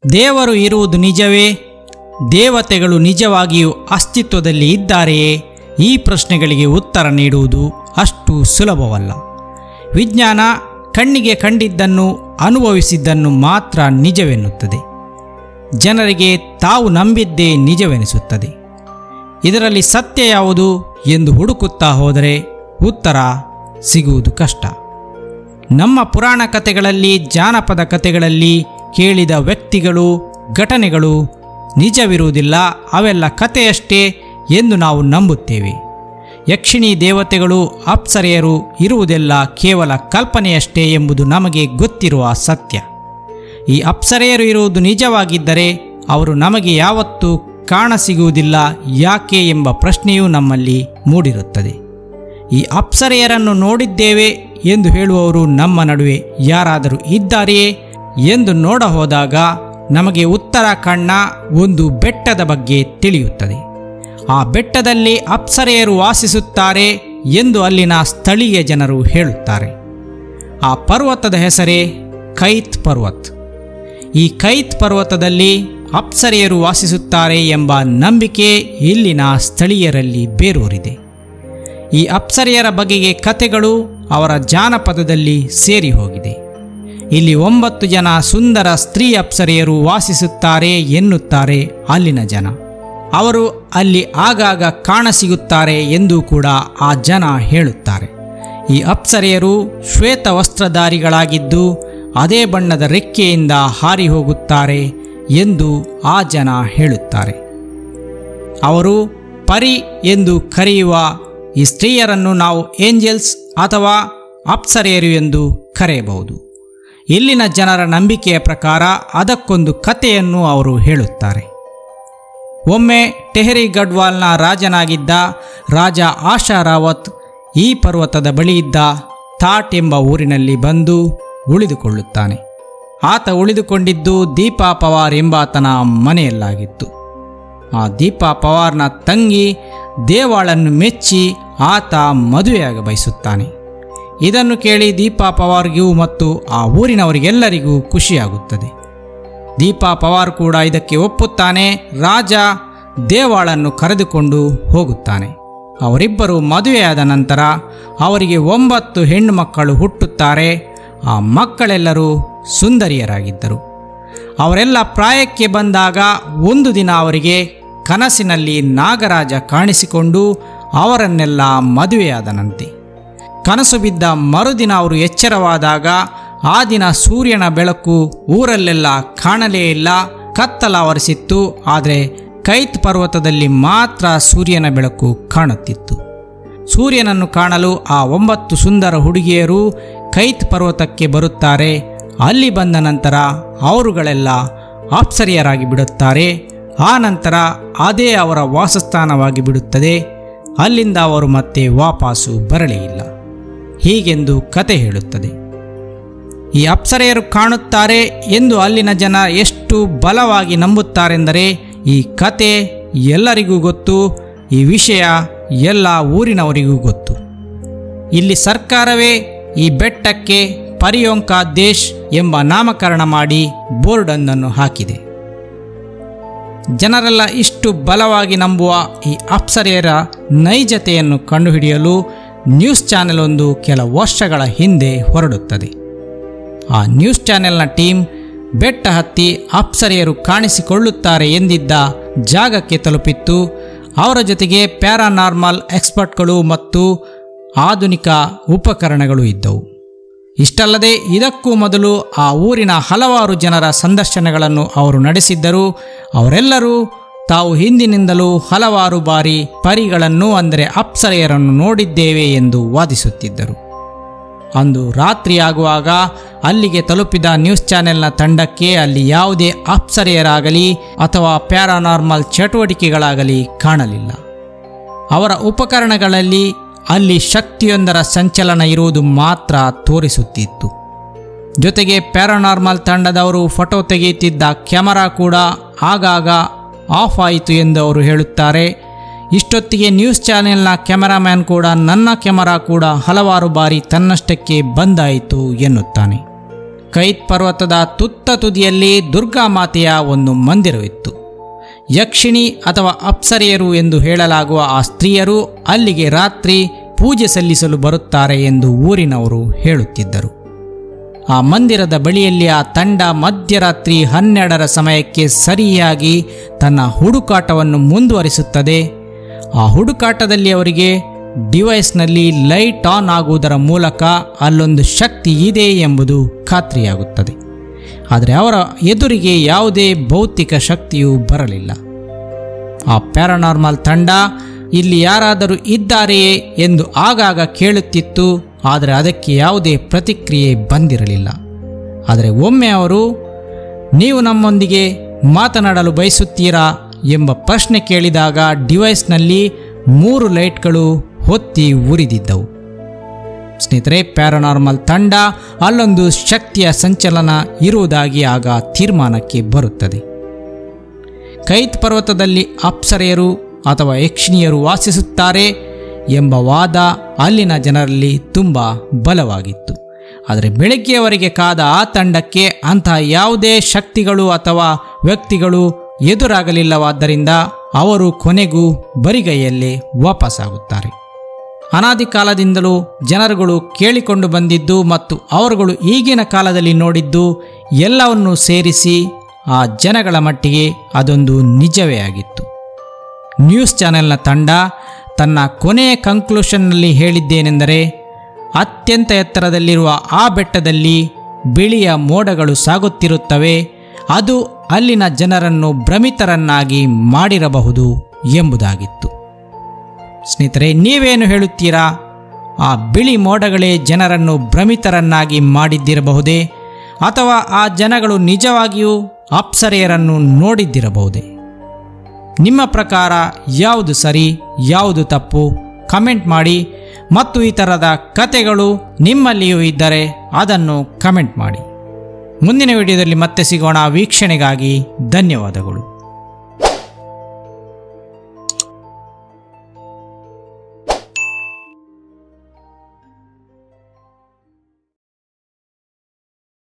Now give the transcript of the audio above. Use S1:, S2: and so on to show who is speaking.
S1: ದೇವರು ಇರುವುದು ನಿಜವೇ ದೇವತೆಗಳು ನಿಜವಾಗಿಯೂ ಅಸ್ತಿತ್ವದಲ್ಲಿ ಇದ್ದಾರೆಯೇ ಈ ಪ್ರಶ್ನೆಗಳಿಗೆ ಉತ್ತರ ನೀಡುವುದು ಅಷ್ಟು ಸುಲಭವಲ್ಲ ವಿಜ್ಞಾನ ಕಣ್ಣಿಗೆ ಕಂಡಿದ್ದನ್ನು ಅನುಭವಿಸಿದ್ದನ್ನು ಮಾತ್ರ ನಿಜವೆನ್ನುತ್ತದೆ ಜನರಿಗೆ ತಾವು ನಂಬಿದ್ದೇ ನಿಜವೆನಿಸುತ್ತದೆ ಇದರಲ್ಲಿ ಸತ್ಯ ಯಾವುದು ಎಂದು ಹುಡುಕುತ್ತಾ ಹೋದರೆ ಉತ್ತರ ಸಿಗುವುದು ಕಷ್ಟ ನಮ್ಮ ಪುರಾಣ ಕಥೆಗಳಲ್ಲಿ ಜಾನಪದ ಕಥೆಗಳಲ್ಲಿ ಕೇಳಿದ ವ್ಯಕ್ತಿಗಳು ಘಟನೆಗಳು ನಿಜವಿರುವುದಿಲ್ಲ ಅವೆಲ್ಲ ಕಥೆಯಷ್ಟೇ ಎಂದು ನಾವು ನಂಬುತ್ತೇವೆ ಯಕ್ಷಿಣಿ ದೇವತೆಗಳು ಅಪ್ಸರೆಯರು ಇರುವುದೆಲ್ಲ ಕೇವಲ ಕಲ್ಪನೆಯಷ್ಟೇ ಎಂಬುದು ನಮಗೆ ಗೊತ್ತಿರುವ ಸತ್ಯ ಈ ಅಪ್ಸರೆಯರು ಇರುವುದು ನಿಜವಾಗಿದ್ದರೆ ಅವರು ನಮಗೆ ಯಾವತ್ತೂ ಕಾಣಸಿಗುವುದಿಲ್ಲ ಯಾಕೆ ಎಂಬ ಪ್ರಶ್ನೆಯೂ ನಮ್ಮಲ್ಲಿ ಮೂಡಿರುತ್ತದೆ ಈ ಅಪ್ಸರೆಯರನ್ನು ನೋಡಿದ್ದೇವೆ ಎಂದು ಹೇಳುವವರು ನಮ್ಮ ನಡುವೆ ಯಾರಾದರೂ ಇದ್ದಾರೆಯೇ ಎಂದು ನೋಡ ಹೋದಾಗ ನಮಗೆ ಉತ್ತರಾಖಂಡ್ನ ಒಂದು ಬೆಟ್ಟದ ಬಗ್ಗೆ ತಿಳಿಯುತ್ತದೆ ಆ ಬೆಟ್ಟದಲ್ಲಿ ಅಪ್ಸರೆಯರು ವಾಸಿಸುತ್ತಾರೆ ಎಂದು ಅಲ್ಲಿನ ಸ್ಥಳೀಯ ಜನರು ಹೇಳುತ್ತಾರೆ ಆ ಪರ್ವತದ ಹೆಸರೇ ಕೈತ್ ಪರ್ವತ್ ಈ ಕೈತ್ ಪರ್ವತದಲ್ಲಿ ಅಪ್ಸರೆಯರು ವಾಸಿಸುತ್ತಾರೆ ಎಂಬ ನಂಬಿಕೆ ಇಲ್ಲಿನ ಸ್ಥಳೀಯರಲ್ಲಿ ಬೇರೂರಿದೆ ಈ ಅಪ್ಸರೆಯರ ಬಗೆಗೆ ಕಥೆಗಳು ಅವರ ಜಾನಪದದಲ್ಲಿ ಸೇರಿ ಹೋಗಿದೆ ಇಲ್ಲಿ ಒಂಬತ್ತು ಜನ ಸುಂದರ ಸ್ತ್ರೀ ಅಪ್ಸರೆಯರು ವಾಸಿಸುತ್ತಾರೆ ಎನ್ನುತ್ತಾರೆ ಅಲ್ಲಿನ ಜನ ಅವರು ಅಲ್ಲಿ ಆಗಾಗ ಕಾಣಸಿಗುತ್ತಾರೆ ಎಂದು ಕೂಡ ಆ ಜನ ಹೇಳುತ್ತಾರೆ ಈ ಅಪ್ಸರೆಯರು ಶ್ವೇತ ವಸ್ತ್ರಧಾರಿಗಳಾಗಿದ್ದು ಅದೇ ಬಣ್ಣದ ರೆಕ್ಕೆಯಿಂದ ಹಾರಿ ಹೋಗುತ್ತಾರೆ ಎಂದು ಆ ಜನ ಹೇಳುತ್ತಾರೆ ಅವರು ಪರಿ ಎಂದು ಕರೆಯುವ ಈ ಸ್ತ್ರೀಯರನ್ನು ನಾವು ಏಂಜಲ್ಸ್ ಅಥವಾ ಅಪ್ಸರೆಯರು ಎಂದು ಕರೆಯಬಹುದು ಇಲ್ಲಿನ ಜನರ ನಂಬಿಕೆಯ ಪ್ರಕಾರ ಅದಕ್ಕೊಂದು ಕಥೆಯನ್ನು ಅವರು ಹೇಳುತ್ತಾರೆ ಒಮ್ಮೆ ಟೆಹರಿ ಗಡ್ವಾಲ್ನ ರಾಜನಾಗಿದ್ದ ರಾಜ ಆಶಾ ರಾವತ್ ಈ ಪರ್ವತದ ಬಳಿಯಿದ್ದ ಥಾಟ್ ಎಂಬ ಊರಿನಲ್ಲಿ ಬಂದು ಉಳಿದುಕೊಳ್ಳುತ್ತಾನೆ ಆತ ಉಳಿದುಕೊಂಡಿದ್ದು ದೀಪಾ ಪವಾರ್ ಎಂಬಾತನ ಮನೆಯಲ್ಲಾಗಿತ್ತು ಆ ದೀಪಾ ಪವಾರ್ನ ತಂಗಿ ದೇವಾಳನ್ನು ಮೆಚ್ಚಿ ಆತ ಮದುವೆಯಾಗ ಬಯಸುತ್ತಾನೆ ಇದನ್ನು ಕೇಳಿ ದೀಪಾ ಪವಾರ್ಗೂ ಮತ್ತು ಆ ಊರಿನವರಿಗೆಲ್ಲರಿಗೂ ಖುಷಿಯಾಗುತ್ತದೆ ದೀಪಾ ಪವಾರ್ ಕೂಡ ಇದಕ್ಕೆ ಒಪ್ಪುತ್ತಾನೆ ರಾಜ ದೇವಾಳನ್ನು ಕರೆದುಕೊಂಡು ಹೋಗುತ್ತಾನೆ ಅವರಿಬ್ಬರು ಮದುವೆಯಾದ ನಂತರ ಅವರಿಗೆ ಒಂಬತ್ತು ಹೆಣ್ಣು ಮಕ್ಕಳು ಹುಟ್ಟುತ್ತಾರೆ ಆ ಮಕ್ಕಳೆಲ್ಲರೂ ಸುಂದರಿಯರಾಗಿದ್ದರು ಅವರೆಲ್ಲ ಪ್ರಾಯಕ್ಕೆ ಬಂದಾಗ ಒಂದು ದಿನ ಅವರಿಗೆ ಕನಸಿನಲ್ಲಿ ನಾಗರಾಜ ಕಾಣಿಸಿಕೊಂಡು ಅವರನ್ನೆಲ್ಲ ಮದುವೆಯಾದನಂತೆ ಕನಸು ಬಿದ್ದ ಮರುದಿನ ಅವರು ಎಚ್ಚರವಾದಾಗ ಆ ದಿನ ಸೂರ್ಯನ ಬೆಳಕು ಊರಲ್ಲೆಲ್ಲ ಕಾಣಲೇ ಇಲ್ಲ ಕತ್ತಲಾವರಿಸಿತ್ತು ಆದರೆ ಕೈತ್ ಪರ್ವತದಲ್ಲಿ ಮಾತ್ರ ಸೂರ್ಯನ ಬೆಳಕು ಕಾಣುತ್ತಿತ್ತು ಸೂರ್ಯನನ್ನು ಕಾಣಲು ಆ ಒಂಬತ್ತು ಸುಂದರ ಹುಡುಗಿಯರು ಕೈತ್ ಪರ್ವತಕ್ಕೆ ಬರುತ್ತಾರೆ ಅಲ್ಲಿ ಬಂದ ನಂತರ ಅವರುಗಳೆಲ್ಲ ಅಪ್ಸರಿಯರಾಗಿ ಬಿಡುತ್ತಾರೆ ಆ ನಂತರ ಅದೇ ಅವರ ವಾಸಸ್ಥಾನವಾಗಿ ಬಿಡುತ್ತದೆ ಅಲ್ಲಿಂದ ಅವರು ಮತ್ತೆ ವಾಪಸ್ಸು ಬರಲೇ ಇಲ್ಲ ಹೀಗೆಂದು ಕತೆ ಹೇಳುತ್ತದೆ ಈ ಅಪ್ಸರೆಯರು ಕಾಣುತ್ತಾರೆ ಎಂದು ಅಲ್ಲಿನ ಜನ ಎಷ್ಟು ಬಲವಾಗಿ ನಂಬುತ್ತಾರೆಂದರೆ ಈ ಕತೆ ಎಲ್ಲರಿಗೂ ಗೊತ್ತು ಈ ವಿಷಯ ಎಲ್ಲ ಊರಿನವರಿಗೂ ಗೊತ್ತು ಇಲ್ಲಿ ಸರ್ಕಾರವೇ ಈ ಬೆಟ್ಟಕ್ಕೆ ಪರಿಯೋಂಕಾ ದೇಶ್ ಎಂಬ ನಾಮಕರಣ ಮಾಡಿ ಬೋರ್ಡೊಂದನ್ನು ಹಾಕಿದೆ ಜನರೆಲ್ಲ ಇಷ್ಟು ಬಲವಾಗಿ ನಂಬುವ ಈ ಅಪ್ಸರೆಯರ ನೈಜತೆಯನ್ನು ಕಂಡುಹಿಡಿಯಲು ನ್ಯೂಸ್ ಚಾನೆಲ್ ಒಂದು ಕೆಲ ವರ್ಷಗಳ ಹಿಂದೆ ಹೊರಡುತ್ತದೆ ಆ ನ್ಯೂಸ್ ಚಾನೆಲ್ನ ಟೀಮ್ ಬೆಟ್ಟ ಹತ್ತಿ ಅಪ್ಸರೆಯರು ಕಾಣಿಸಿಕೊಳ್ಳುತ್ತಾರೆ ಎಂದಿದ್ದ ಜಾಗಕ್ಕೆ ತಲುಪಿತ್ತು ಅವರ ಜೊತೆಗೆ ಪ್ಯಾರಾನಾರ್ಮಲ್ ಎಕ್ಸ್ಪರ್ಟ್ಗಳು ಮತ್ತು ಆಧುನಿಕ ಉಪಕರಣಗಳು ಇದ್ದವು ಇಷ್ಟಲ್ಲದೆ ಇದಕ್ಕೂ ಮೊದಲು ಆ ಊರಿನ ಹಲವಾರು ಜನರ ಸಂದರ್ಶನಗಳನ್ನು ಅವರು ನಡೆಸಿದ್ದರು ಅವರೆಲ್ಲರೂ ತಾವು ಹಿಂದಿನಿಂದಲೂ ಹಲವಾರು ಬಾರಿ ಪರಿಗಳನ್ನು ಅಂದರೆ ಅಪ್ಸರೆಯರನ್ನು ನೋಡಿದ್ದೇವೆ ಎಂದು ವಾದಿಸುತ್ತಿದ್ದರು ಅಂದು ರಾತ್ರಿಯಾಗುವಾಗ ಅಲ್ಲಿಗೆ ತಲುಪಿದ ನ್ಯೂಸ್ ಚಾನೆಲ್ನ ತಂಡಕ್ಕೆ ಅಲ್ಲಿ ಯಾವುದೇ ಅಪ್ಸರೆಯರಾಗಲಿ ಅಥವಾ ಪ್ಯಾರಾನಾರ್ಮಲ್ ಚಟುವಟಿಕೆಗಳಾಗಲಿ ಕಾಣಲಿಲ್ಲ ಅವರ ಉಪಕರಣಗಳಲ್ಲಿ ಅಲ್ಲಿ ಶಕ್ತಿಯೊಂದರ ಸಂಚಲನ ಇರುವುದು ಮಾತ್ರ ತೋರಿಸುತ್ತಿತ್ತು ಜೊತೆಗೆ ಪ್ಯಾರಾನಾರ್ಮಲ್ ತಂಡದವರು ಫೋಟೋ ತೆಗೆಯುತ್ತಿದ್ದ ಕ್ಯಾಮರಾ ಕೂಡ ಆಗಾಗ ಆಫ್ ಆಯಿತು ಎಂದು ಅವರು ಹೇಳುತ್ತಾರೆ ಇಷ್ಟೊತ್ತಿಗೆ ನ್ಯೂಸ್ ಚಾನೆಲ್ನ ಕ್ಯಾಮರಾಮ್ಯಾನ್ ಕೂಡ ನನ್ನ ಕ್ಯಾಮರಾ ಕೂಡ ಹಲವಾರು ಬಾರಿ ತನ್ನಷ್ಟಕ್ಕೆ ಬಂದಾಯಿತು ಎನ್ನುತ್ತಾನೆ ಕೈತ್ ಪರ್ವತದ ತುತ್ತ ತುದಿಯಲ್ಲಿ ದುರ್ಗಾಮಾತೆಯ ಒಂದು ಮಂದಿರವಿತ್ತು ಯಕ್ಷಿಣಿ ಅಥವಾ ಅಪ್ಸರೆಯರು ಎಂದು ಹೇಳಲಾಗುವ ಆ ಸ್ತ್ರೀಯರು ಅಲ್ಲಿಗೆ ರಾತ್ರಿ ಪೂಜೆ ಸಲ್ಲಿಸಲು ಬರುತ್ತಾರೆ ಎಂದು ಊರಿನವರು ಹೇಳುತ್ತಿದ್ದರು ಆ ಮಂದಿರದ ಬಳಿಯಲ್ಲಿ ಆ ತಂಡ ಮಧ್ಯರಾತ್ರಿ ಹನ್ನೆರಡರ ಸಮಯಕ್ಕೆ ಸರಿಯಾಗಿ ತನ್ನ ಹುಡುಕಾಟವನ್ನು ಮುಂದುವರಿಸುತ್ತದೆ ಆ ಹುಡುಕಾಟದಲ್ಲಿ ಅವರಿಗೆ ಡಿವೈಸ್ನಲ್ಲಿ ಲೈಟ್ ಆನ್ ಆಗುವುದರ ಮೂಲಕ ಅಲ್ಲೊಂದು ಶಕ್ತಿ ಇದೆ ಎಂಬುದು ಖಾತ್ರಿಯಾಗುತ್ತದೆ ಆದರೆ ಅವರ ಎದುರಿಗೆ ಯಾವುದೇ ಭೌತಿಕ ಶಕ್ತಿಯೂ ಬರಲಿಲ್ಲ ಆ ಪ್ಯಾರಾನಾರ್ಮಲ್ ತಂಡ ಇಲ್ಲಿ ಯಾರಾದರೂ ಇದ್ದಾರೆಯೇ ಎಂದು ಆಗಾಗ ಕೇಳುತ್ತಿತ್ತು ಆದರೆ ಅದಕ್ಕೆ ಯಾವುದೇ ಪ್ರತಿಕ್ರಿಯೆ ಬಂದಿರಲಿಲ್ಲ ಆದರೆ ಒಮ್ಮೆ ಅವರು ನೀವು ನಮ್ಮೊಂದಿಗೆ ಮಾತನಾಡಲು ಬಯಸುತ್ತೀರಾ ಎಂಬ ಪ್ರಶ್ನೆ ಕೇಳಿದಾಗ ಡಿವೈಸ್ನಲ್ಲಿ ಮೂರು ಲೈಟ್ಗಳು ಹೊತ್ತಿ ಉರಿದಿದ್ದವು ಸ್ನೇಹಿತರೆ ಪ್ಯಾರಾನಾರ್ಮಲ್ ತಂಡ ಅಲ್ಲೊಂದು ಶಕ್ತಿಯ ಸಂಚಲನ ಇರುವುದಾಗಿ ಆಗ ತೀರ್ಮಾನಕ್ಕೆ ಬರುತ್ತದೆ ಕೈತ್ ಪರ್ವತದಲ್ಲಿ ಅಪ್ಸರೆಯರು ಅಥವಾ ಯಕ್ಷಿಣಿಯರು ವಾಸಿಸುತ್ತಾರೆ ಎಂಬ ವಾದ ಅಲ್ಲಿನ ಜನರಲ್ಲಿ ತುಂಬ ಬಲವಾಗಿತ್ತು ಆದರೆ ಬೆಳಗ್ಗೆಯವರೆಗೆ ಕಾದ ಆ ತಂಡಕ್ಕೆ ಅಂತಹ ಯಾವುದೇ ಶಕ್ತಿಗಳು ಅಥವಾ ವ್ಯಕ್ತಿಗಳು ಎದುರಾಗಲಿಲ್ಲವಾದ್ದರಿಂದ ಅವರು ಕೊನೆಗೂ ಬರಿಗೈಯಲ್ಲೇ ವಾಪಸ್ಸಾಗುತ್ತಾರೆ ಅನಾದಿ ಕಾಲದಿಂದಲೂ ಜನರುಗಳು ಕೇಳಿಕೊಂಡು ಬಂದಿದ್ದು ಮತ್ತು ಅವರುಗಳು ಈಗಿನ ಕಾಲದಲ್ಲಿ ನೋಡಿದ್ದು ಎಲ್ಲವನ್ನೂ ಸೇರಿಸಿ ಆ ಜನಗಳ ಮಟ್ಟಿಗೆ ಅದೊಂದು ನಿಜವೇ ಆಗಿತ್ತು ನ್ಯೂಸ್ ಚಾನೆಲ್ನ ತಂಡ ತನ್ನ ಕೊನೆಯ ಕಂಕ್ಲೂಷನ್ನಲ್ಲಿ ಹೇಳಿದ್ದೇನೆಂದರೆ ಅತ್ಯಂತ ಎತ್ತರದಲ್ಲಿರುವ ಆ ಬೆಟ್ಟದಲ್ಲಿ ಬಿಳಿಯ ಮೋಡಗಳು ಸಾಗುತ್ತಿರುತ್ತವೆ ಅದು ಅಲ್ಲಿನ ಜನರನ್ನು ಭ್ರಮಿತರನ್ನಾಗಿ ಮಾಡಿರಬಹುದು ಎಂಬುದಾಗಿತ್ತು ಸ್ನೇಹಿತರೆ ನೀವೇನು ಹೇಳುತ್ತೀರಾ ಆ ಬಿಳಿ ಮೋಡಗಳೇ ಜನರನ್ನು ಭ್ರಮಿತರನ್ನಾಗಿ ಮಾಡಿದ್ದಿರಬಹುದೇ ಅಥವಾ ಆ ಜನಗಳು ನಿಜವಾಗಿಯೂ ಅಪ್ಸರೆಯರನ್ನು ನೋಡಿದ್ದಿರಬಹುದೇ ನಿಮ್ಮ ಪ್ರಕಾರ ಯಾವುದು ಸರಿ ಯಾವುದು ತಪ್ಪು ಕಮೆಂಟ್ ಮಾಡಿ ಮತ್ತು ಈ ಥರದ ಕತೆಗಳು ನಿಮ್ಮಲ್ಲಿಯೂ ಇದ್ದರೆ ಅದನ್ನು ಕಮೆಂಟ್ ಮಾಡಿ ಮುಂದಿನ ವಿಡಿಯೋದಲ್ಲಿ ಮತ್ತೆ ಸಿಗೋಣ ವೀಕ್ಷಣೆಗಾಗಿ ಧನ್ಯವಾದಗಳು